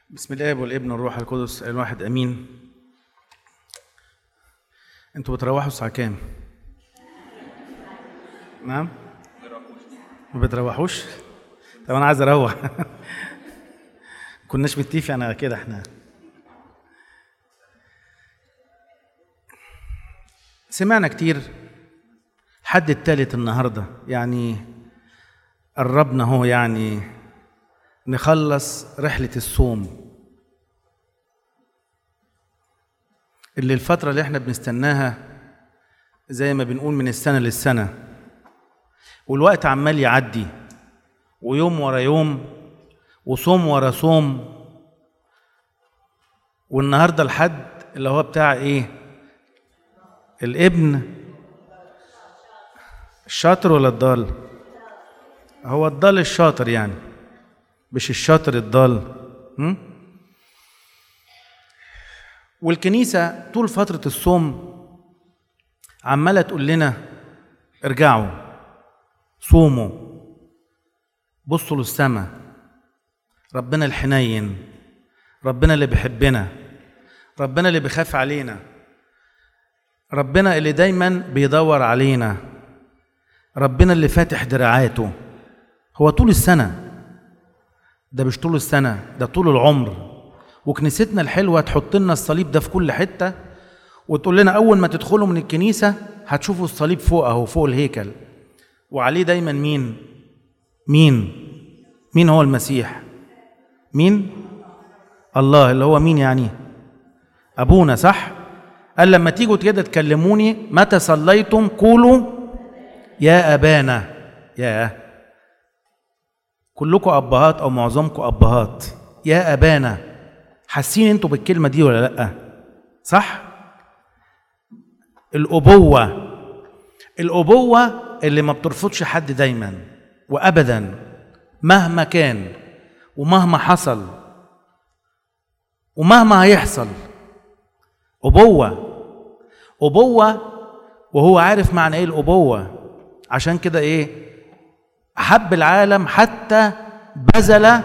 بسم الله والابن والروح القدس الواحد امين انتوا بتروحوا الساعه كام نعم ما بتروحوش طب انا عايز اروح كناش متفقين على كده احنا سمعنا كتير حد التالت النهارده يعني قربنا هو يعني نخلص رحلة الصوم اللي الفترة اللي احنا بنستناها زي ما بنقول من السنة للسنة والوقت عمال يعدي ويوم ورا يوم وصوم ورا صوم والنهارده الحد اللي هو بتاع ايه الابن الشاطر ولا الضال هو الضال الشاطر يعني مش الشاطر الضال م? والكنيسة طول فترة الصوم عمالة تقول لنا ارجعوا صوموا بصوا للسماء ربنا الحنين ربنا اللي بيحبنا ربنا اللي بيخاف علينا ربنا اللي دايما بيدور علينا ربنا اللي فاتح دراعاته هو طول السنه ده مش طول السنة ده طول العمر وكنيستنا الحلوة تحط لنا الصليب ده في كل حتة وتقول لنا أول ما تدخلوا من الكنيسة هتشوفوا الصليب فوق أهو فوق الهيكل وعليه دايما مين؟ مين؟ مين هو المسيح؟ مين؟ الله اللي هو مين يعني؟ أبونا صح؟ قال لما تيجوا كده تكلموني متى صليتم قولوا يا أبانا يا كلكم ابهات او معظمكم ابهات يا ابانا حاسين انتوا بالكلمه دي ولا لا صح الابوه الابوه اللي ما بترفضش حد دايما وابدا مهما كان ومهما حصل ومهما هيحصل ابوه ابوه وهو عارف معنى ايه الابوه عشان كده ايه أحب العالم حتى بذل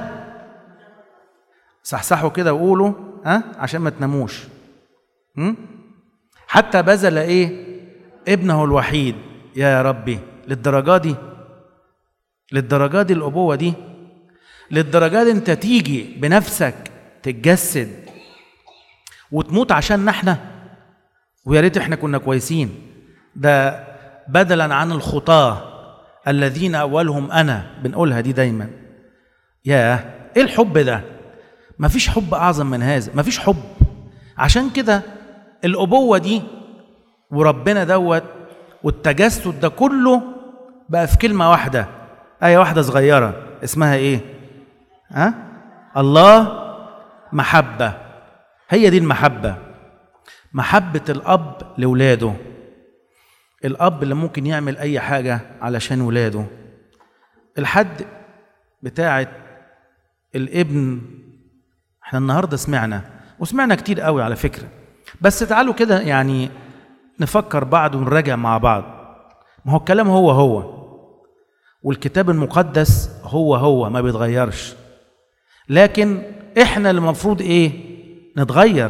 صحصحوا كده وقولوا ها عشان ما تناموش م? حتى بذل ايه ابنه الوحيد يا ربي للدرجة دي للدرجة دي الأبوة دي للدرجة دي أنت تيجي بنفسك تتجسد وتموت عشان احنا ويا ريت احنا كنا كويسين ده بدلا عن الخطاه الذين اولهم انا بنقولها دي دايما ياه ايه الحب ده مفيش حب اعظم من هذا مفيش حب عشان كده الابوه دي وربنا دوت والتجسد ده كله بقى في كلمه واحده ايه واحده صغيره اسمها ايه ها الله محبه هي دي المحبه محبه الاب لاولاده الاب اللي ممكن يعمل اي حاجه علشان ولاده الحد بتاعه الابن احنا النهارده سمعنا وسمعنا كتير قوي على فكره بس تعالوا كده يعني نفكر بعض ونراجع مع بعض ما هو الكلام هو هو والكتاب المقدس هو هو ما بيتغيرش لكن احنا اللي المفروض ايه نتغير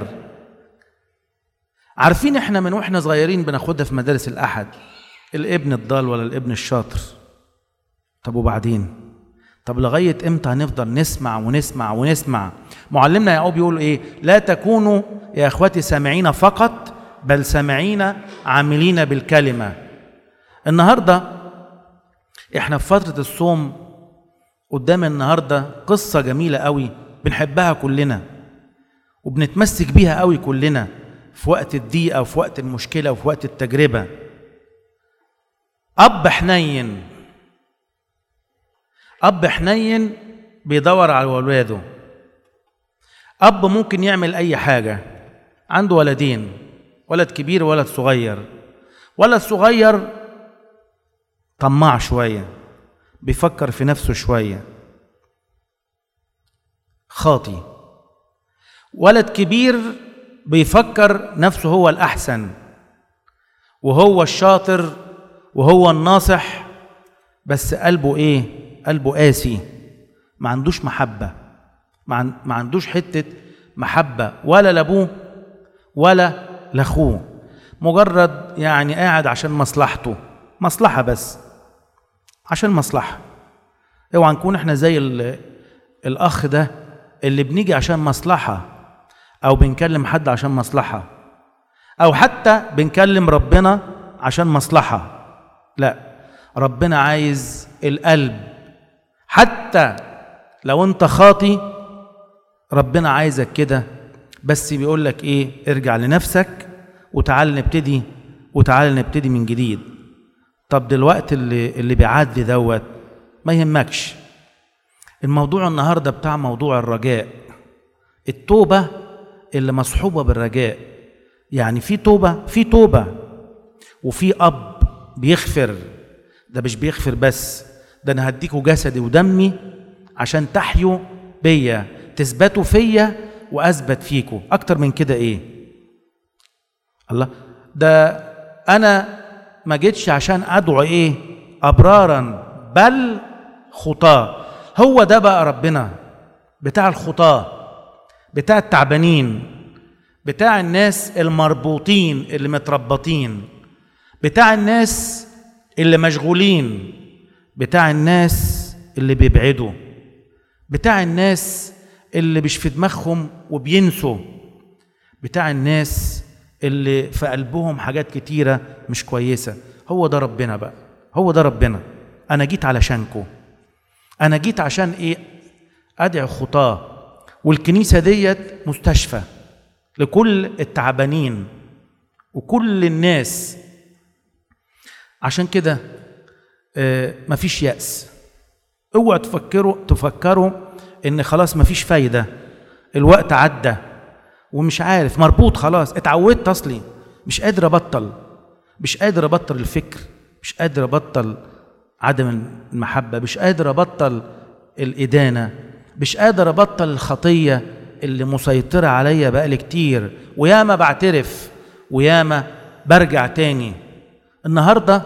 عارفين احنا من واحنا صغيرين بناخدها في مدارس الاحد الابن الضال ولا الابن الشاطر طب وبعدين طب لغايه امتى هنفضل نسمع ونسمع ونسمع معلمنا يعقوب يقول ايه لا تكونوا يا اخواتي سامعين فقط بل سامعين عاملين بالكلمه النهارده احنا في فتره الصوم قدام النهارده قصه جميله قوي بنحبها كلنا وبنتمسك بيها قوي كلنا في وقت الضيقة وفي وقت المشكلة وفي وقت التجربة أب حنين أب حنين بيدور على ولاده أب ممكن يعمل أي حاجة عنده ولدين ولد كبير وولد صغير ولد صغير طماع شوية بيفكر في نفسه شوية خاطي ولد كبير بيفكر نفسه هو الأحسن وهو الشاطر وهو الناصح بس قلبه إيه؟ قلبه قاسي ما عندوش محبة ما عن- ما عندوش حته محبه ولا لابوه ولا لاخوه مجرد يعني قاعد عشان مصلحته مصلحه بس عشان مصلحه اوعى نكون احنا زي ال- الاخ ده اللي بنيجي عشان مصلحه او بنكلم حد عشان مصلحه او حتى بنكلم ربنا عشان مصلحه لا ربنا عايز القلب حتى لو انت خاطي ربنا عايزك كده بس بيقول لك ايه ارجع لنفسك وتعال نبتدي وتعال نبتدي من جديد طب دلوقتي اللي اللي بيعدي دوت ما يهمكش الموضوع النهارده بتاع موضوع الرجاء التوبه اللي مصحوبه بالرجاء يعني في توبه في توبه وفي اب بيغفر ده مش بيغفر بس ده انا هديكوا جسدي ودمي عشان تحيوا بيا تثبتوا فيا واثبت فيكوا اكتر من كده ايه الله ده انا ما جيتش عشان ادعو ايه ابرارا بل خطاه هو ده بقى ربنا بتاع الخطاه بتاع التعبانين بتاع الناس المربوطين اللي متربطين بتاع الناس اللي مشغولين بتاع الناس اللي بيبعدوا بتاع الناس اللي مش في دماغهم وبينسوا بتاع الناس اللي في قلبهم حاجات كتيرة مش كويسة هو ده ربنا بقى هو ده ربنا أنا جيت علشانكو أنا جيت عشان إيه أدعي خطاه والكنيسة ديت مستشفى لكل التعبانين وكل الناس عشان كده آه، مفيش يأس اوعوا تفكروا تفكروا ان خلاص مفيش فايدة الوقت عدى ومش عارف مربوط خلاص اتعودت اصلي مش قادر ابطل مش قادر ابطل الفكر مش قادر ابطل عدم المحبة مش قادر ابطل الإدانة مش قادر ابطل الخطية اللي مسيطرة عليا بقالي كتير وياما بعترف وياما برجع تاني النهارده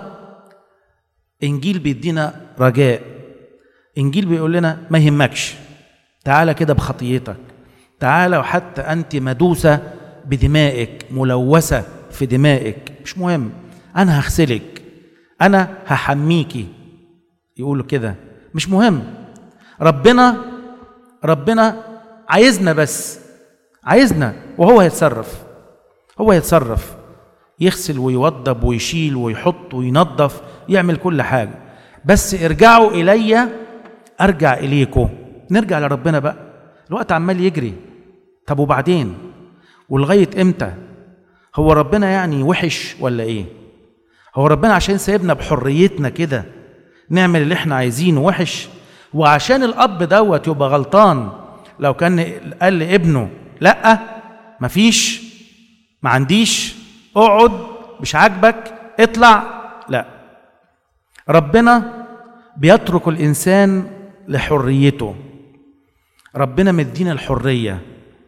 انجيل بيدينا رجاء انجيل بيقول لنا ما يهمكش تعالى كده بخطيتك تعالى وحتى انت مدوسه بدمائك ملوثه في دمائك مش مهم انا هغسلك انا هحميكي يقولوا كده مش مهم ربنا ربنا عايزنا بس عايزنا وهو هيتصرف هو هيتصرف يغسل ويوضب ويشيل ويحط وينظف يعمل كل حاجة بس ارجعوا إلي أرجع إليكم نرجع لربنا بقى الوقت عمال يجري طب وبعدين ولغاية إمتى هو ربنا يعني وحش ولا إيه هو ربنا عشان سايبنا بحريتنا كده نعمل اللي احنا عايزينه وحش وعشان الأب دوت يبقى غلطان لو كان قال لابنه لأ مفيش ما عنديش اقعد مش عاجبك اطلع لا ربنا بيترك الانسان لحريته ربنا مدينا الحريه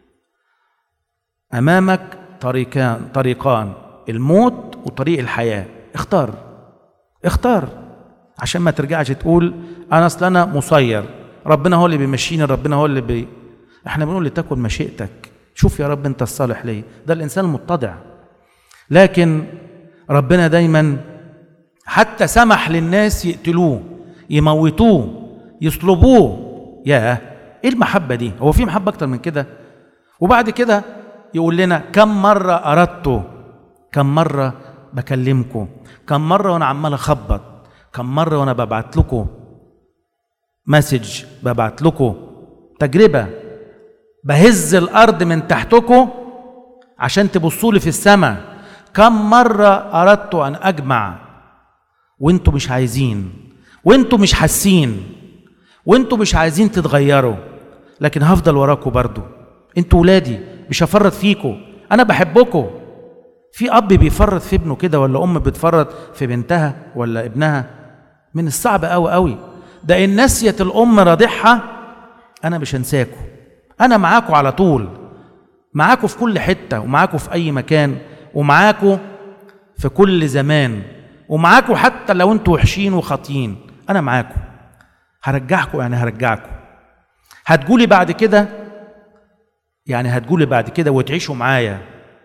امامك طريقان طريقان الموت وطريق الحياه اختار اختار عشان ما ترجعش تقول انا اصل انا مسير ربنا هو اللي بيمشيني ربنا هو اللي بي احنا بنقول لتكن مشيئتك شوف يا رب انت الصالح ليه ده الانسان المتضع لكن ربنا دايما حتى سمح للناس يقتلوه يموتوه يصلبوه ياه ايه المحبة دي هو في محبة اكتر من كده وبعد كده يقول لنا كم مرة أردت كم مرة بكلمكم كم مرة وأنا عمال أخبط كم مرة وأنا ببعت لكم مسج ببعت لكم تجربة بهز الأرض من تحتكم عشان تبصوا لي في السماء كم مرة أردت أن أجمع وانتوا مش عايزين وانتوا مش حاسين وانتوا مش عايزين تتغيروا لكن هفضل وراكم برضو انتوا ولادي مش هفرط فيكم انا بحبكم في اب بيفرط في ابنه كده ولا ام بتفرط في بنتها ولا ابنها من الصعب قوي قوي ده ان نسيت الام رضيعها انا مش هنساكم انا معاكم على طول معاكم في كل حته ومعاكم في اي مكان ومعاكم في كل زمان ومعاكم حتى لو انتوا وحشين وخاطيين انا معاكم هرجعكم يعني هرجعكم هتقولي بعد كده يعني هتقولي بعد كده وتعيشوا معايا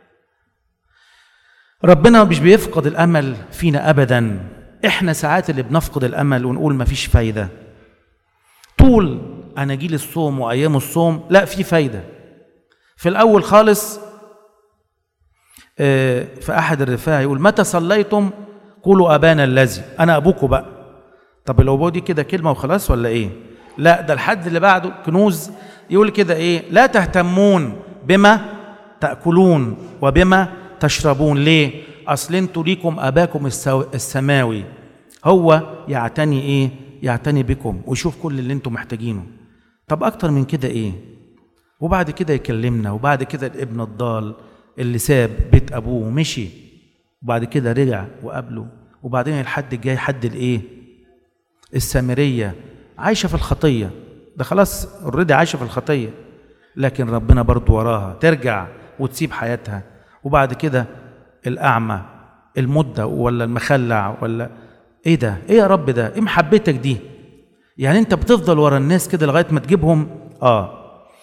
ربنا مش بيفقد الامل فينا ابدا احنا ساعات اللي بنفقد الامل ونقول مفيش فايده طول اناجيل الصوم وايام الصوم لا في فايده في الاول خالص آه، في احد الرفاع يقول متى صليتم قولوا ابانا الذي انا ابوكم بقى طب الابوه دي كده كلمه وخلاص ولا ايه لا ده الحد اللي بعده كنوز يقول كده ايه لا تهتمون بما تاكلون وبما تشربون ليه اصل انتوا ليكم اباكم السو- السماوي هو يعتني ايه يعتني بكم ويشوف كل اللي انتم محتاجينه طب اكتر من كده ايه وبعد كده يكلمنا وبعد كده الابن الضال اللي ساب بيت ابوه ومشي وبعد كده رجع وقابله وبعدين الحد الجاي حد الايه السامريه عايشه في الخطيه ده خلاص اوريدي عايشه في الخطيه لكن ربنا برضو وراها ترجع وتسيب حياتها وبعد كده الاعمى المده ولا المخلع ولا ايه ده ايه يا رب ده ايه محبتك دي يعني انت بتفضل ورا الناس كده لغايه ما تجيبهم اه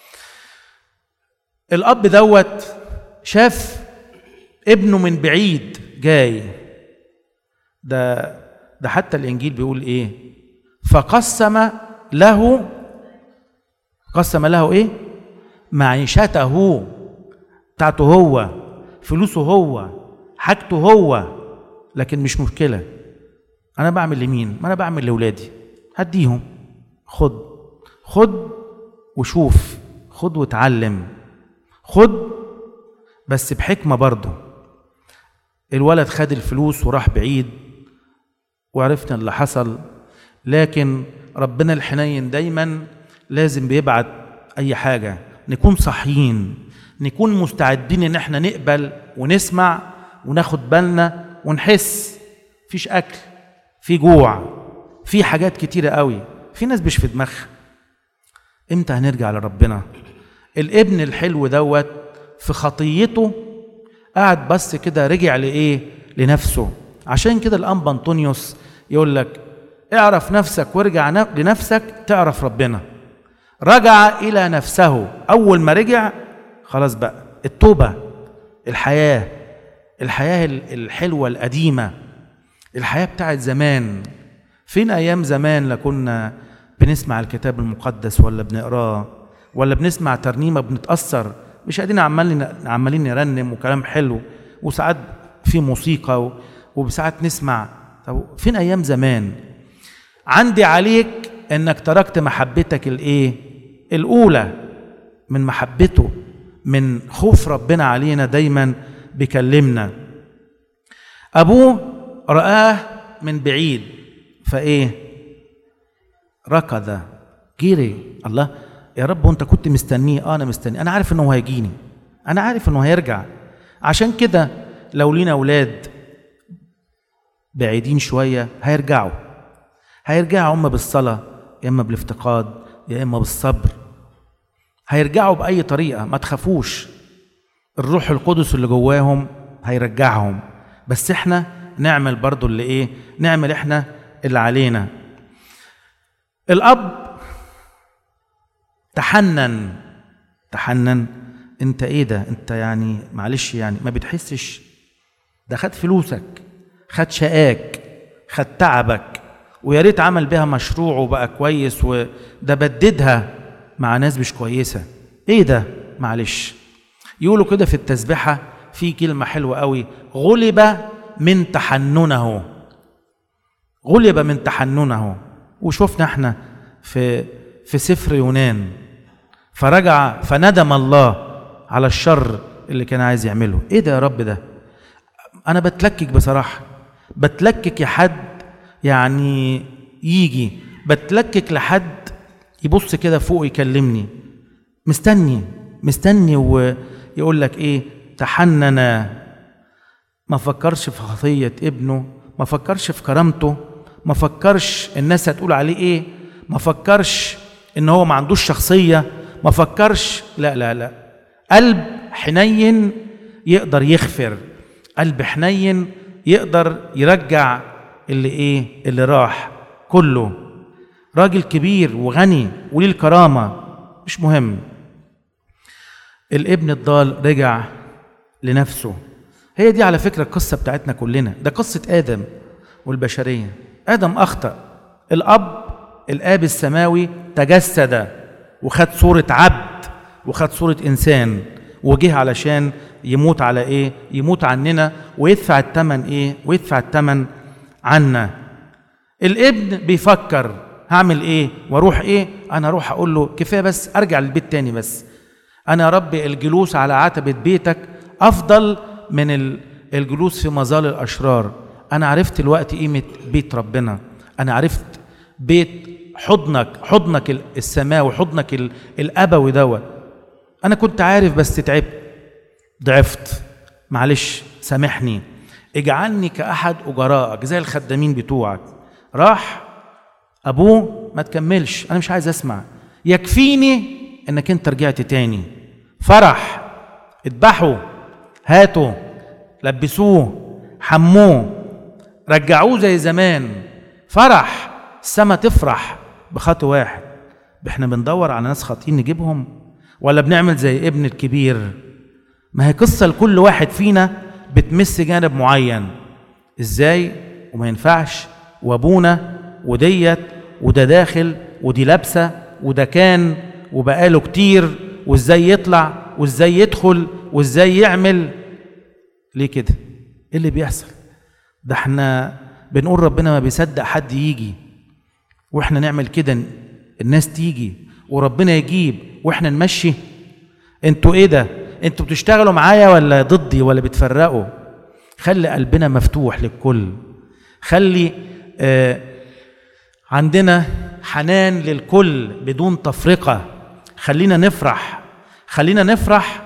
الاب دوت شاف ابنه من بعيد جاي ده ده حتى الانجيل بيقول ايه فقسم له قسم له ايه معيشته بتاعته هو فلوسه هو حاجته هو لكن مش مشكله انا بعمل لمين ما انا بعمل لاولادي هديهم خد خد وشوف خد واتعلم خد بس بحكمه برضه الولد خد الفلوس وراح بعيد وعرفنا اللي حصل لكن ربنا الحنين دايما لازم بيبعت اي حاجه نكون صاحيين نكون مستعدين ان احنا نقبل ونسمع وناخد بالنا ونحس فيش اكل في جوع في حاجات كتيره قوي في ناس مش في دماغها امتى هنرجع لربنا الابن الحلو دوت في خطيته قعد بس كده رجع لايه لنفسه عشان كده الانبا انطونيوس يقول لك اعرف نفسك وارجع ن- لنفسك تعرف ربنا رجع الى نفسه اول ما رجع خلاص بقى التوبه الحياه الحياه ال- الحلوه القديمه الحياه بتاعت زمان فين ايام زمان لا كنا بنسمع الكتاب المقدس ولا بنقراه ولا بنسمع ترنيمه بنتاثر مش قاعدين عمالين عمالين نرنم وكلام حلو وساعات في موسيقى و- وساعات نسمع طب فين ايام زمان عندي عليك انك تركت محبتك الايه الاولى من محبته من خوف ربنا علينا دايما بيكلمنا ابوه رآه من بعيد فايه ركض جري الله يا رب وانت كنت مستنيه اه انا مستنيه انا عارف انه هيجيني انا عارف انه هيرجع عشان كده لو لينا اولاد بعيدين شويه هيرجعوا هيرجعوا اما بالصلاه يا اما بالافتقاد يا اما بالصبر هيرجعوا باي طريقه ما تخافوش الروح القدس اللي جواهم هيرجعهم بس احنا نعمل برضو اللي ايه نعمل احنا اللي علينا الاب تحنن تحنن انت ايه ده انت يعني معلش يعني ما بتحسش ده خد فلوسك خد شقاك خد تعبك ويا ريت عمل بيها مشروع وبقى كويس وده بددها مع ناس مش كويسه ايه ده معلش يقولوا كده في التسبحه في كلمه حلوه قوي غلب من تحننه غلب من تحننه وشفنا احنا في في سفر يونان فرجع فندم الله على الشر اللي كان عايز يعمله ايه ده يا رب ده انا بتلكك بصراحه بتلكك يا حد يعني يجي بتلكك لحد يبص كده فوق يكلمني مستني مستني ويقول لك ايه تحنن ما فكرش في خطيه ابنه ما فكرش في كرامته ما فكرش الناس هتقول عليه ايه ما فكرش ان هو ما عندوش شخصيه ما فكرش لا لا لا قلب حنين يقدر يغفر قلب حنين يقدر يرجع اللي ايه اللي راح كله راجل كبير وغني وليه الكرامه مش مهم الابن الضال رجع لنفسه هي دي على فكرة القصة بتاعتنا كلنا ده قصة آدم والبشرية آدم أخطأ الأب الآب السماوي تجسد وخد صورة عبد وخد صورة إنسان وجه علشان يموت على إيه؟ يموت عننا ويدفع الثمن إيه؟ ويدفع الثمن عنا الابن بيفكر هعمل ايه واروح ايه انا اروح اقول له كفايه بس ارجع للبيت تاني بس انا يا رب الجلوس على عتبه بيتك افضل من ال- الجلوس في مظال الاشرار انا عرفت الوقت قيمه بيت ربنا انا عرفت بيت حضنك حضنك ال- السماوي حضنك ال- الابوي دوت انا كنت عارف بس تعبت ضعفت معلش سامحني اجعلني كأحد أجرائك زي الخدامين بتوعك راح أبوه ما تكملش أنا مش عايز أسمع يكفيني إنك أنت رجعت تاني فرح اذبحوا هاتوا لبسوه حموه رجعوه زي زمان فرح السما تفرح بخطوة واحد احنا بندور على ناس خاطئين نجيبهم ولا بنعمل زي ابن الكبير ما هي قصة لكل واحد فينا بتمس جانب معين ازاي وما ينفعش وابونا وديت وده داخل ودي لابسة وده كان وبقاله كتير وازاي يطلع وازاي يدخل وازاي يعمل ليه كده ايه اللي بيحصل ده احنا بنقول ربنا ما بيصدق حد يجي واحنا نعمل كده الناس تيجي وربنا يجيب واحنا نمشي انتوا ايه ده انتوا بتشتغلوا معايا ولا ضدي ولا بتفرقوا خلي قلبنا مفتوح للكل خلي آه عندنا حنان للكل بدون تفرقة خلينا نفرح خلينا نفرح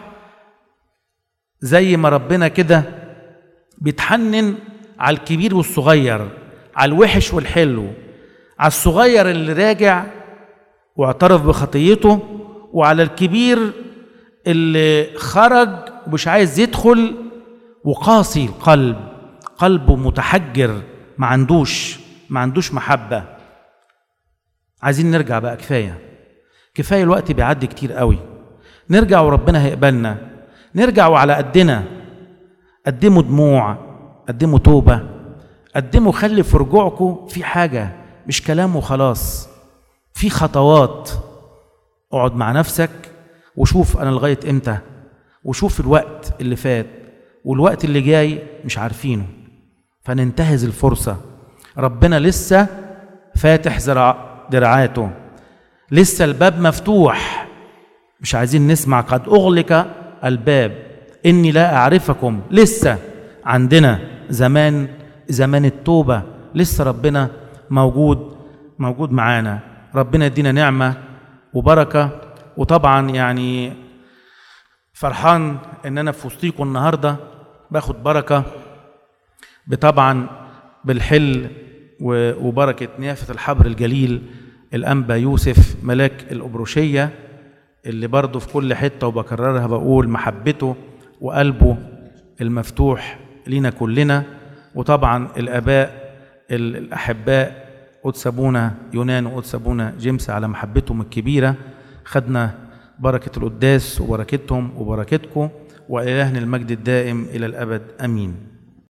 زي ما ربنا كده بيتحنن على الكبير والصغير على الوحش والحلو على الصغير اللي راجع واعترف بخطيته وعلى الكبير اللي خرج ومش عايز يدخل وقاسي القلب قلبه متحجر ما عندوش ما عندوش محبة عايزين نرجع بقى كفاية كفاية الوقت بيعدي كتير قوي نرجع وربنا هيقبلنا نرجع وعلى قدنا قدموا دموع قدموا توبة قدموا خلي في رجوعكم في حاجة مش كلام وخلاص في خطوات اقعد مع نفسك وشوف انا لغايه امتى وشوف الوقت اللي فات والوقت اللي جاي مش عارفينه فننتهز الفرصه ربنا لسه فاتح زرع دراعاته لسه الباب مفتوح مش عايزين نسمع قد اغلق الباب اني لا اعرفكم لسه عندنا زمان زمان التوبه لسه ربنا موجود موجود معانا ربنا يدينا نعمه وبركه وطبعا يعني فرحان ان انا في وسطيكم النهارده باخد بركه بطبعا بالحل و- وبركه نيافه الحبر الجليل الانبا يوسف ملاك الابروشيه اللي برضه في كل حته وبكررها بقول محبته وقلبه المفتوح لينا كلنا وطبعا الاباء ال- الاحباء قدس ابونا يونان وقدس ابونا جيمس على محبتهم الكبيره خدنا بركه القداس وبركتهم وبركتكم والهنا المجد الدائم الى الابد امين